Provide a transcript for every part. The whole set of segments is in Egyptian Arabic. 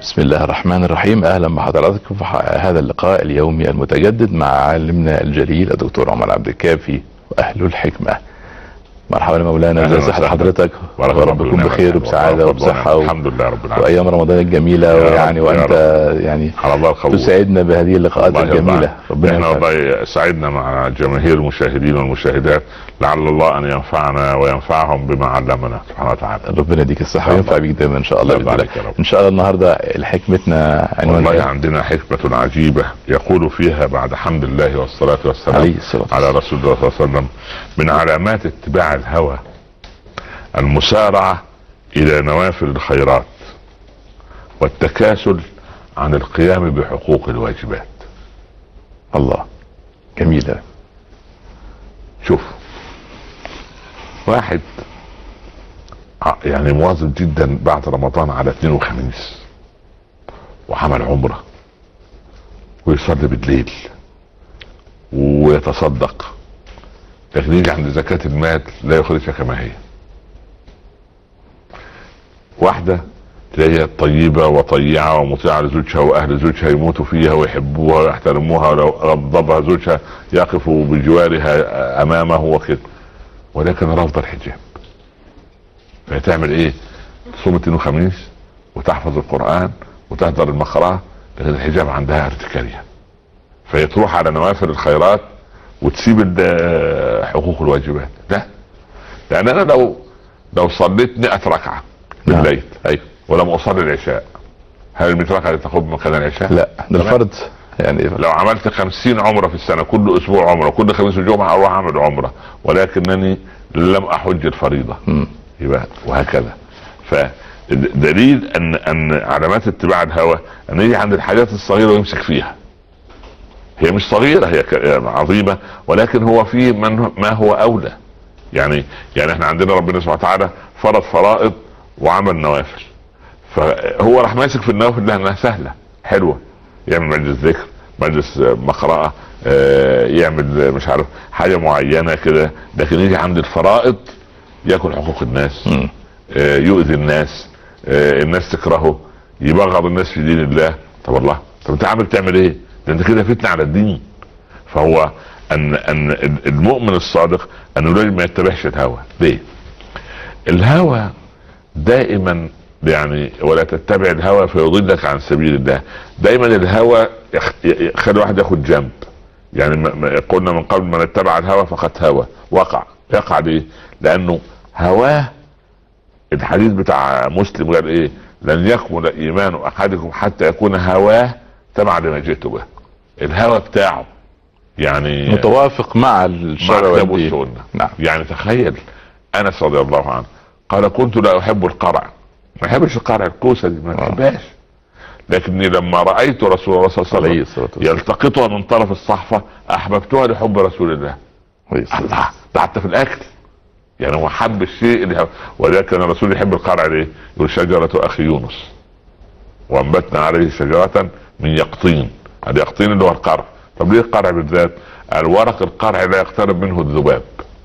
بسم الله الرحمن الرحيم اهلا بحضراتكم في هذا اللقاء اليومي المتجدد مع عالمنا الجليل الدكتور عمر عبد الكافي واهل الحكمه مرحبا يا مولانا ازي صحه حضرتك بارك ورب الله يكون فيك. بخير بارك وبسعاده الله وبصحه و... الحمد لله رب العالمين وايام رمضان الجميله يا رب، ويعني يا وانت يعني على الله القبول تسعدنا بهذه اللقاءات الله يرضى الجميله عنك. ربنا احنا ينفعك. والله سعدنا مع جماهير المشاهدين والمشاهدات لعل الله ان ينفعنا وينفعهم بما علمنا سبحانه وتعالى ربنا يديك الصحه الله. وينفع بيك دايما ان شاء الله الله باذن الله يبارك يا رب. ان شاء الله النهارده حكمتنا عنوان والله عندنا حكمة عجيبة يقول فيها بعد حمد الله والصلاة والسلام عليه الصلاة والسلام. على رسول الله صلى الله عليه وسلم من علامات اتباع الهوى المسارعة إلى نوافل الخيرات والتكاسل عن القيام بحقوق الواجبات الله جميله شوف واحد ع- يعني مواظب جدا بعد رمضان على اثنين وخميس وعمل عمرة ويصلي بالليل ويتصدق لكن يجي عند زكاة المال لا يخرجها كما هي واحدة تلاقيها طيبة وطيعة ومطيعة لزوجها وأهل زوجها يموتوا فيها ويحبوها ويحترموها ولو غضبها زوجها يقف بجوارها أمامه وكده ولكن رافضة الحجاب فهي تعمل إيه؟ تصوم اثنين وخميس وتحفظ القرآن وتحضر المقرأة لكن الحجاب عندها ارتكارية فهي تروح على نوافل الخيرات وتسيب ال- حقوق الواجبات لا لأن أنا لو لو صليت 100 ركعة نعم. بالليل ايوه ولم اصلي العشاء هل ال 100 ركعه دي تاخد مكان العشاء؟ لا ده تمام؟ الفرض يعني لو عملت 50 عمره في السنه كل اسبوع عمره كل خميس وجمعه اروح اعمل عمره ولكنني لم احج الفريضه مم. يبقى وهكذا فدليل ان ان علامات اتباع الهوى ان يجي عند الحاجات الصغيره ويمسك فيها هي مش صغيره هي ك- عظيمه ولكن هو في من ما هو اولى يعني يعني احنا عندنا ربنا سبحانه وتعالى فرض فرائض وعمل نوافل فهو راح ماسك في النوافل لانها سهله حلوه يعمل مجلس ذكر مجلس آه، مقرأة آه، يعمل آه، مش عارف حاجة معينة كده لكن يجي عند الفرائض ياكل حقوق الناس مم. آه، يؤذي الناس آه، الناس تكرهه يبغض الناس في دين الله طب والله طب انت عامل تعمل ايه؟ ده انت كده فتنه على الدين فهو ان ان المؤمن الصادق انه لازم ما يتبعش الهوى ليه؟ الهوى دائما يعني ولا تتبع الهوى فيضلك عن سبيل الله دايما الهوى يخ- يخلي الواحد ياخد جنب يعني ما- ما- قلنا من قبل من اتبع الهوى فقد هوى وقع يقع ليه؟ لانه هواه الحديث بتاع مسلم قال ايه لن يكمل ايمان احدكم حتى يكون هواه تبع لما جئت به الهوى بتاعه يعني متوافق مع مع الشرع الكتاب والدين والسنه نعم يعني تخيل انس رضي الله عنه قال كنت لا احب القرع ما احبش القرع الكوسه دي ما آه. بحبهاش لكني لما رايت رسول الله صلى الله عليه عليه وسلم الصلاة والسلام يلتقطها من طرف الصحفه احببتها لحب رسول الله عليه الصلاة والسلام. الله ده حتى في الاكل يعني هو حب الشيء اللي هو- ولكن الرسول يحب القرع ليه؟ يقول شجره اخي يونس وانبتنا عليه شجره من يقطين اليقطين اللي هو القرع طب ليه القرع بالذات؟ قال ورق القرع لا يقترب منه الذباب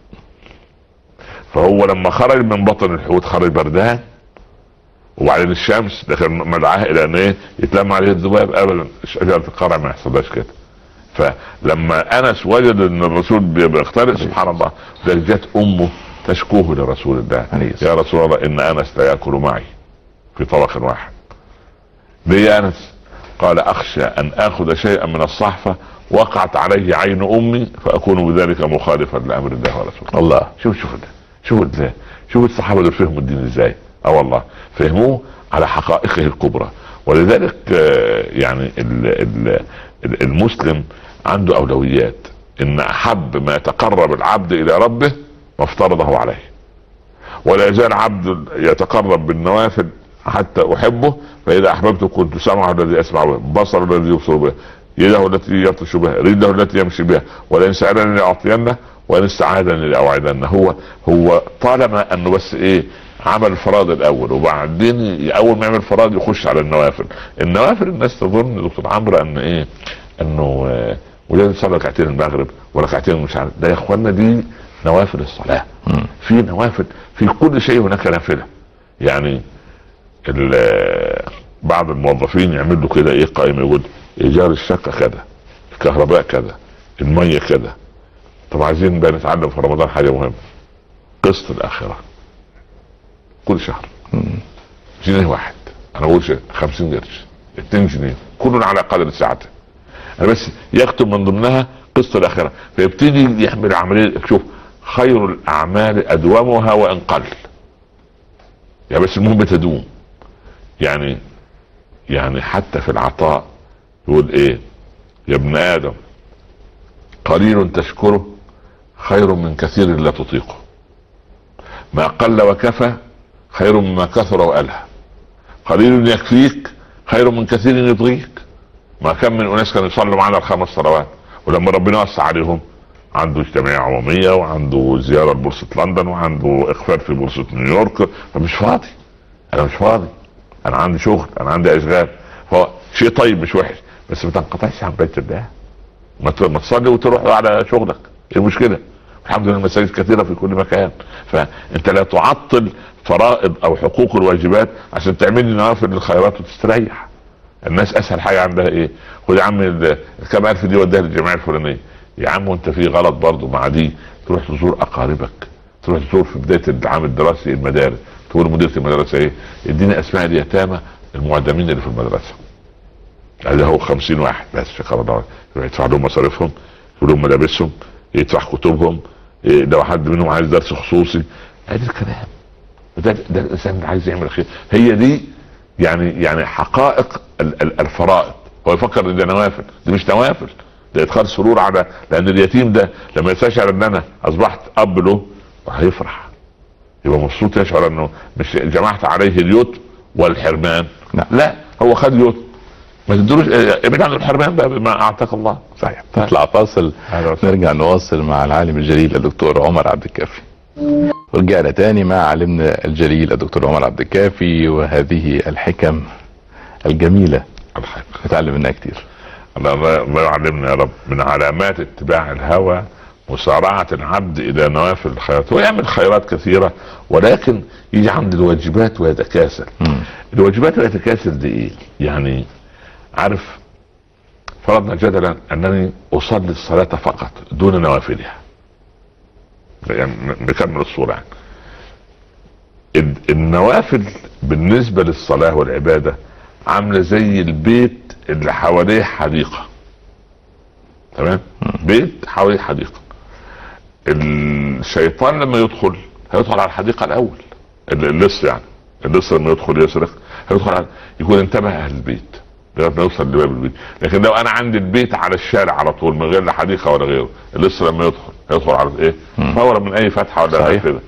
فهو لما خرج من بطن الحوت خرج بردان وبعدين الشمس دخل مدعاه الى ان ايه يتلم عليه الذباب ابدا شجره القرع ما يحصلهاش كده فلما انس وجد ان الرسول بي- بيخترق سبحان الله ده جت امه تشكوه لرسول الله عليه الصلاة يا رسول الله ان انس لا ياكل معي في طبق واحد ليه يا انس قال اخشى ان اخذ شيئا من الصحفه وقعت عليه عين امي فاكون بذلك مخالفا لامر الله ورسوله الله شوف شوف ده شوف ازاي شوف الصحابه دول فهموا الدين ازاي اه والله فهموه على حقائقه الكبرى ولذلك آه، يعني ال- ال- ال- المسلم عنده اولويات ان احب ما يتقرب العبد الى ربه ما افترضه عليه ولا يزال عبد يتقرب بالنوافل حتى احبه فاذا احببته كنت سمعه الذي اسمع به بصره الذي يبصر به يده التي يبطش بها رجله التي يمشي بها ولئن سالني لاعطينه وان استعاذني لاوعدنه هو هو طالما انه بس ايه عمل الفرائض الاول وبعدين اول ما يعمل فرائض يخش على النوافل النوافل الناس تظن دكتور عمرو ان ايه انه آه، ولازم تصلي ركعتين المغرب وركعتين مش عارف ده يا اخوانا دي نوافل الصلاه مم. في نوافل في كل شيء هناك نافله يعني ال- بعض الموظفين يعمل له كده ايه قائمه يقول ايجار الشقه كذا الكهرباء كذا الميه كذا طب عايزين بقى نتعلم في رمضان حاجه مهمه قسط الاخره كل شهر جنيه واحد انا بقول شيء 50 قرش 2 جنيه كل على قدر ساعته انا بس يكتب من ضمنها قسط الاخره فيبتدي يعمل عمليه شوف خير الاعمال ادومها وان قل يعني بس المهم تدوم يعني يعني حتى في العطاء يقول ايه يا ابن ادم قليل تشكره خير من كثير لا تطيقه ما قل وكفى خير مما كثر والهى قليل يكفيك خير من كثير يطغيك ما كان من اناس كانوا يصلوا معنا الخمس صلوات ولما ربنا وسع عليهم عنده اجتماعية عمومية وعنده زيارة لبورصة لندن وعنده اخفار في بورصة نيويورك فمش فاضي انا مش فاضي انا عندي شغل انا عندي اشغال هو شيء طيب مش وحش بس ما تنقطعش عن بيت الله ما ت- ما تصلي وتروح على شغلك ايه المشكله الحمد لله المساجد كثيره في كل مكان فانت لا تعطل فرائض او حقوق الواجبات عشان تعمل لي نوافل الخيرات وتستريح الناس اسهل حاجه عندها ايه خد يا عم ال- كام الف دي وديها للجمعيه الفلانيه يا عم وانت في غلط برضه مع دي تروح تزور اقاربك تروح تزور في بدايه العام الدراسي المدارس تقول لمديره المدرسه ايه اديني اسماء اليتامى المعدمين اللي في المدرسه هذا هو خمسين واحد بس شكرا الله يروح يدفع لهم مصاريفهم يجيب لهم ملابسهم يدفع كتبهم إيه لو حد منهم عايز درس خصوصي ادي الكلام ده ده الانسان اللي عايز يعمل خير هي دي يعني يعني حقائق ال- ال- الفرائض هو يفكر ان ده نوافل دي مش نوافل ده ادخال سرور على لان اليتيم ده لما يستشعر ان انا اصبحت اب له هيفرح يبقى مبسوط يشعر انه مش جمعت عليه اليوت والحرمان نعم. لا هو خد يوت ما تدروش اه، ابعد عن الحرمان بقى بما اعطاك الله صحيح نطلع فاصل أهلا وسهلا. نرجع نواصل مع العالم الجليل الدكتور عمر عبد الكافي ورجعنا تاني مع عالمنا الجليل الدكتور عمر عبد الكافي وهذه الحكم الجميلة الحق نتعلم منها كتير الله الله الله يعلمنا يا رب من علامات اتباع الهوى مسارعة العبد إلى نوافل الخيرات هو يعمل خيرات كثيرة ولكن يجي عند الواجبات ويتكاسل مم. الواجبات ويتكاسل دي إيه؟ يعني عارف فرضنا جدلا أنني أصلي الصلاة فقط دون نوافلها يعني نكمل الصورة يعني ال- النوافل بالنسبة للصلاة والعبادة عاملة زي البيت اللي حواليه حديقة تمام بيت حواليه حديقة الشيطان لما يدخل هيدخل على الحديقة الأول ال- اللص يعني اللص لما يدخل يسرق هيدخل على يكون انتبه أهل البيت لغايه ما يوصل لباب البيت لكن لو انا عندي البيت على الشارع على طول من غير لا حديقه ولا غيره اللص لما يدخل هيدخل على ايه مم. فورا من اي فتحه ولا صحيح. كده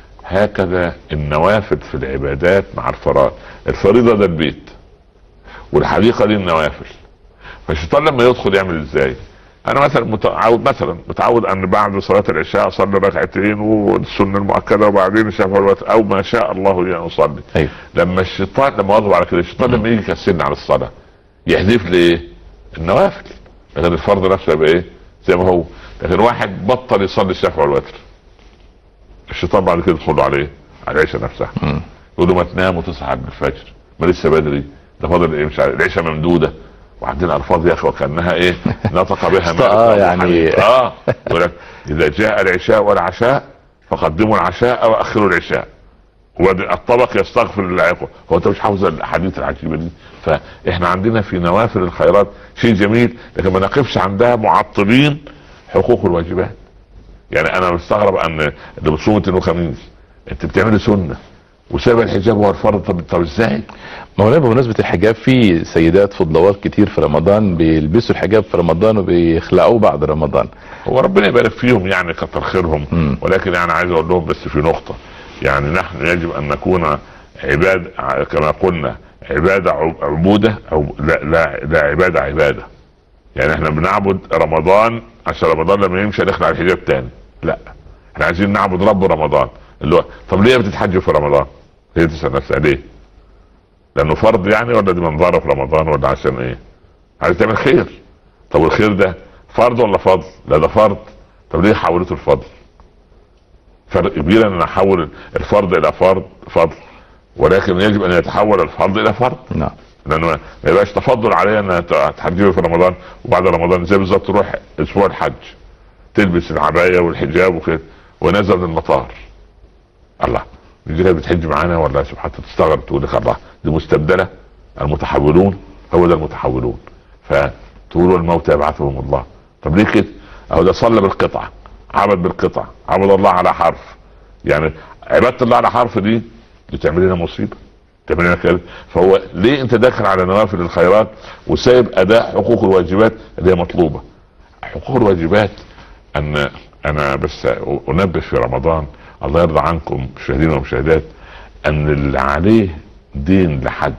هكذا النوافل في العبادات مع الفرائض الفريضه ده البيت والحديقه دي النوافل فالشيطان لما يدخل يعمل ازاي انا مثلا متعود مثلا متعود ان بعد صلاه العشاء اصلي ركعتين والسنه المؤكده وبعدين الشفع والوتر او ما شاء الله لي ان اصلي ايوه لما الشيطان لما واظب على كده الشيطان لما يجي يكسرني على الصلاه يحذف لي ايه؟ النوافل لكن الفرض نفسه يبقى ايه؟ زي ما هو لكن واحد بطل يصلي الشفع والوتر الشيطان بعد كده يدخل له على ايه؟ على العشاء نفسها مم. يقول له ما تنام وتصحى قبل الفجر ما لسه بدري ده فاضل ايه مش عارف العشاء ممدوده وعندنا الفاظ يا اخي وكانها ايه نطق بها مالك آه، وأبو يعني- حنيفة. اه يقول لك اذا جاء العشاء والعشاء فقدموا العشاء واخروا العشاء والطبق يستغفر للعقوة هو انت مش حافظ الاحاديث العجيبه دي فاحنا عندنا في نوافل الخيرات شيء جميل لكن ما نقفش عندها معطلين حقوق الواجبات يعني انا مستغرب ان اللي بتصوم اثنين وخميس انت بتعملي سنه وساب الحجاب هو الفرض طب طب ازاي؟ مولانا بمناسبة الحجاب في سيدات فضلوات كتير في رمضان بيلبسوا الحجاب في رمضان وبيخلعوه بعد رمضان هو ربنا يبارك فيهم يعني كتر خيرهم مم. ولكن يعني عايز اقول لهم بس في نقطه يعني نحن يجب ان نكون عباد ع- كما قلنا عباده عب- عبوده او لا لا, لا عباده عباده يعني احنا بنعبد رمضان عشان رمضان لما يمشي نخلع الحجاب تاني لا احنا عايزين نعبد رب رمضان اللي هو طب ليه بتتحج في رمضان؟ هي تسال نفسها ليه؟ لانه فرض يعني ولا دي منظره في رمضان ولا عشان ايه؟ عايز تعمل خير طب والخير ده فرض ولا فضل؟ لا ده فرض طب ليه حولته الفضل؟ فرق كبير ان انا احول الفرض الى فرض فضل ولكن يجب ان يتحول الفرض الى فرض نعم لانه ما ما يبقاش تفضل عليا ان تحجبي في رمضان وبعد رمضان زي بالظبط تروح اسبوع الحج تلبس العبايه والحجاب وكده ونزل من المطار الله يجي لها بتحج معانا ولا سبحان الله تستغرب تقول لك الله دي مستبدله المتحولون هو ده المتحولون فتقولوا الموت يبعثهم الله طب ليه كده؟ اهو ده صلى بالقطعه عبد بالقطعه عبد الله على حرف يعني عباده الله على حرف دي بتعمل لنا مصيبه تعمل لنا كده فهو ليه انت داخل على نوافل الخيرات وسايب اداء حقوق الواجبات اللي هي مطلوبه حقوق الواجبات ان انا بس انبه في رمضان الله يرضى عنكم مشاهدين ومشاهدات ان اللي عليه دين لحد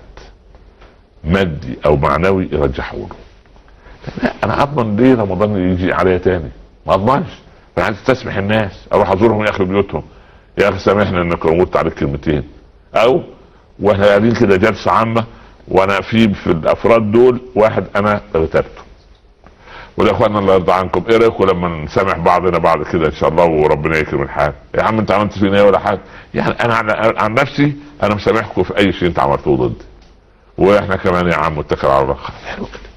مادي او معنوي يرجحه له لا انا اضمن ليه رمضان يجي عليا تاني ما اضمنش انا عايز استسمح الناس اروح ازورهم يا اخي بيوتهم يا اخي سامحنا انك قلت عليك كلمتين او واحنا قاعدين كده جلسه عامه وانا في في الافراد دول واحد انا اغتبته ويا اخوانا الله يرضى عنكم ايه رايكم لما نسامح بعضنا بعض كده ان شاء الله وربنا يكرم الحال يا عم انت عملت فينا ايه ولا حاجه يعني انا عن, عن نفسي انا مسامحكم في اي شيء انت عملتوه ضدي واحنا كمان يا عم اتكل على الله حلو كده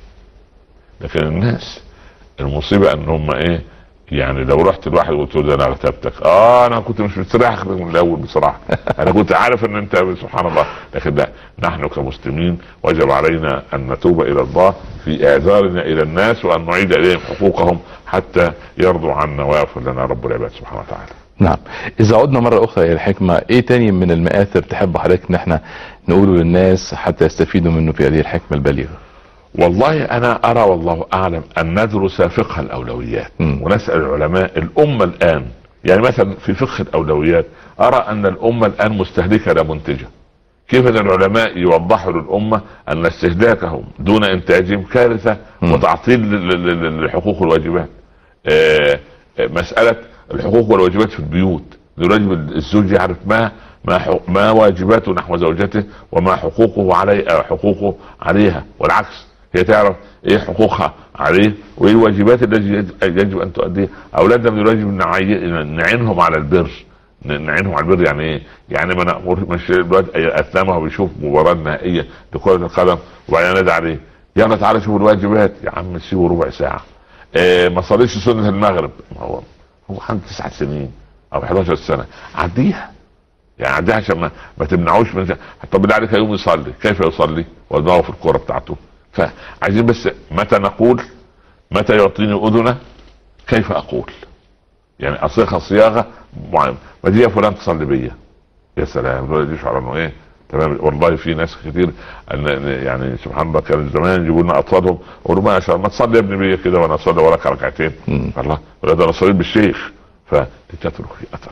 لكن الناس المصيبه ان هم ايه يعني لو رحت لواحد وقلت له ده انا اغتبتك اه انا كنت مش مستريح من الاول بصراحه انا كنت عارف ان انت سبحان الله لكن لا نحن كمسلمين وجب علينا ان نتوب الى الله في اعذارنا الى الناس وان نعيد اليهم حقوقهم حتى يرضوا عنا ويغفر لنا رب العباد سبحانه وتعالى نعم اذا عدنا مرة اخرى الى الحكمة ايه تاني من المآثر تحب حضرتك ان احنا نقوله للناس حتى يستفيدوا منه في هذه الحكمة البليغة والله انا ارى والله اعلم ان ندرس فقه الاولويات مم. ونسال العلماء الامه الان يعني مثلا في فقه الاولويات ارى ان الامه الان مستهلكه لا منتجه كيف ان العلماء يوضحوا للامه ان استهلاكهم دون انتاجهم كارثه مم. وتعطيل ل- ل- ل- للحقوق والواجبات آه، آه، مساله الحقوق والواجبات في البيوت الواجب الزوج يعرف ما ما حق- ما واجباته نحو زوجته وما حقوقه علي آه، حقوقه عليها والعكس هي تعرف ايه حقوقها عليه وايه الواجبات التي يجب- يجب ان تؤديها اولادنا من الواجب نعي- نعينهم على البر ن- نعينهم على البر يعني ايه؟ يعني ما نامر مش الواد اثناء هو بيشوف مباراه نهائيه لكره القدم وبعدين نادي عليه يلا تعالى شوف الواجبات يا عم سيبه ربع ساعه إيه ما صليش سنه المغرب ما هو هو عنده تسع سنين او 11 سنه عديها يعني عديها عشان ما, ما تمنعوش من طب بالله عليك يوم يصلي كيف يصلي ودماغه في الكوره بتاعته فعايزين بس متى نقول متى يعطيني اذنه كيف اقول يعني اصيغها صياغه معينه ما دي يا فلان تصلي بيا يا سلام دول يشعر انه ايه تمام والله في ناس كتير أن- أن- يعني سبحان الله كان زمان يجيبوا لنا اطفالهم يقولوا ما شاء ما تصلي يا ابني بيا كده وانا اصلي وراك ركعتين مم. الله ولا ده انا صليت بالشيخ فتترك في اثر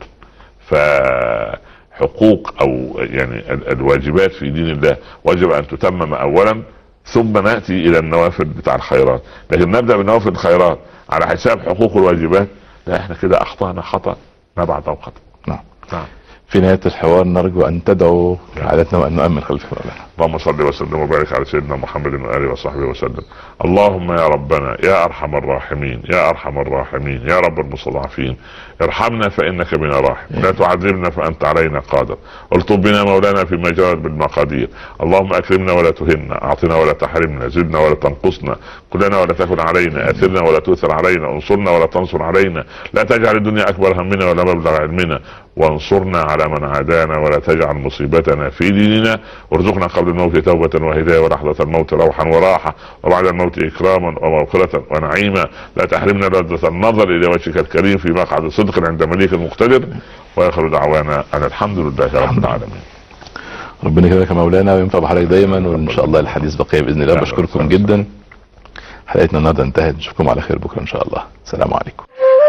فحقوق او يعني ال- الواجبات في دين الله وجب ان تتمم اولا ثم ناتي الى النوافل بتاع الخيرات لكن نبدا بنوافل الخيرات على حساب حقوق الواجبات لا احنا كده اخطانا خطا ما بعده خطا نعم نعم في نهاية الحوار نرجو ان تدعوا عادتنا وان نؤمن خلف مولانا اللهم صل وسلم وبارك على سيدنا محمد واله وصحبه وسلم اللهم يا ربنا يا ارحم الراحمين يا ارحم الراحمين يا رب المستضعفين ارحمنا فانك بنا راحم لا تعذبنا فانت علينا قادر الطب بنا مولانا فيما جرت بالمقادير اللهم اكرمنا ولا تهنا اعطنا ولا تحرمنا زدنا ولا تنقصنا كلنا ولا تكن علينا اثرنا ولا تؤثر علينا انصرنا ولا تنصر علينا لا تجعل الدنيا اكبر همنا ولا مبلغ علمنا وانصرنا على من عادانا ولا تجعل مصيبتنا في ديننا وارزقنا قبل الموت توبة وهداية ولحظة الموت روحا وراحة وبعد الموت إكراما ومغفرة ونعيما لا تحرمنا لذة النظر إلى وجهك الكريم في مقعد صدق عند مليك مقتدر وآخر دعوانا أن الحمد لله رب العالمين ربنا يكرمك يا مولانا وينفع بحضرتك دايما وان شاء الله الحديث بقيه باذن الله نعم. بشكركم جدا حلقتنا النهارده انتهت نشوفكم على خير بكره ان شاء الله السلام عليكم